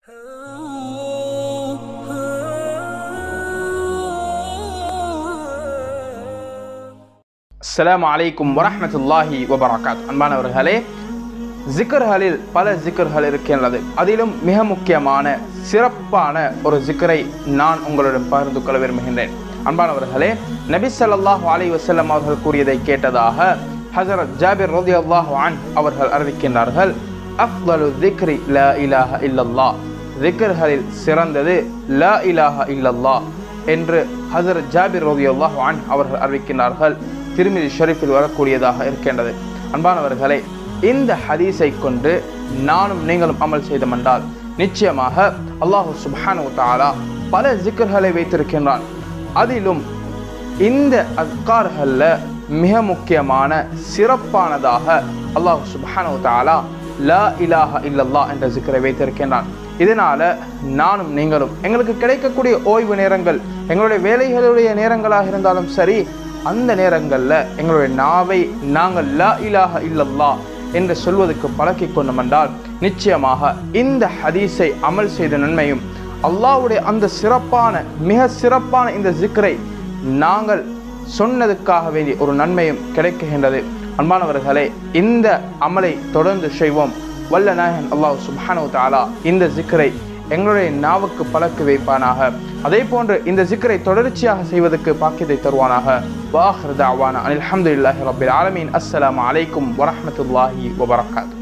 அஸ்ஸலாமு அலைக்கும் வரஹ்மத்துல்லாஹி வபரகாத் அன்பானவர்களே ஜிக்கர்களில் பல ஜிக்கர்கள் இருக்கின்றது அதிலும் மிக முக்கியமான சிறப்பான ஒரு ஜிக்கரை நான் உங்களுடன் பகிர்ந்து கொள்ள விரும்புகின்றேன் அன்பானவர்களே நபி ஸல்லல்லாஹு அலைஹி வஸல்லம் அவர்கள் கூறியதை கேட்டதாக ஹஜரத் ஜாபிர் ரலியல்லாஹு அன் அவர்கள் அறிவிக்கின்றார்கள் அஃதலு திக்ரி லா இலாஹ இல்லல்லாஹ் திக்ர்களில் சிறந்தது லா இலாஹ இல்லல்லாஹ் என்று ஹசரத் ஜாபிர் ரலியல்லாஹு அன் அவர்கள் அறிவிக்கின்றார்கள் திருமிதி ஷரீஃபில் வரக்கூடியதாக இருக்கின்றது அன்பானவர்களே இந்த ஹதீஸை கொண்டு நானும் நீங்களும் அமல் செய்தமென்றால் நிச்சயமாக அல்லாஹு சுப்ஹானு தஆலா பல ஜிக்கர்களை வைத்திருக்கின்றான் அதிலும் இந்த அஸ்கார்களில் மிக முக்கியமான சிறப்பானதாக அல்லாஹ் சுப்ஹானு தஆலா லா இலாஹ இல்லல்லாஹ் என்ற ஜிக்கரை வைத்திருக்கின்றான் இதனால நானும் நீங்களும் எங்களுக்கு கிடைக்கக்கூடிய ஓய்வு நேரங்கள் எங்களுடைய வேலைகளுடைய நேரங்களாக இருந்தாலும் சரி அந்த நேரங்களில் எங்களுடைய நாவை நாங்கள் லா இலாஹ இல்லல்லா என்று சொல்வதற்கு பழக்கி கொண்டோமென்றால் நிச்சயமாக இந்த ஹதீஸை அமல் செய்த நன்மையும் அல்லாஹ்வுடைய அந்த சிறப்பான மிக சிறப்பான இந்த ஜிக்ரை நாங்கள் சொன்னதுக்காக வேண்டிய ஒரு நன்மையும் கிடைக்குகின்றது அன்பானவர்களே இந்த அமலை தொடர்ந்து செய்வோம் வல்ல நாயகன் அல்லாஹ் சுப்ஹானு தாலா இந்த ஜிக்கரை எங்களுடைய நாவுக்கு பழக்க வைப்பானாக அதே போன்று இந்த ஜிக்கரை தொடர்ச்சியாக செய்வதற்கு பாக்கியத்தை தருவானாக வாஹர் தாவானா அனில் அஹமதுல்லாஹி ரபில் ஆலமீன் அஸ்ஸலாமு அலைக்கும் வரஹ்மத்துல்லாஹி வபரகாத்து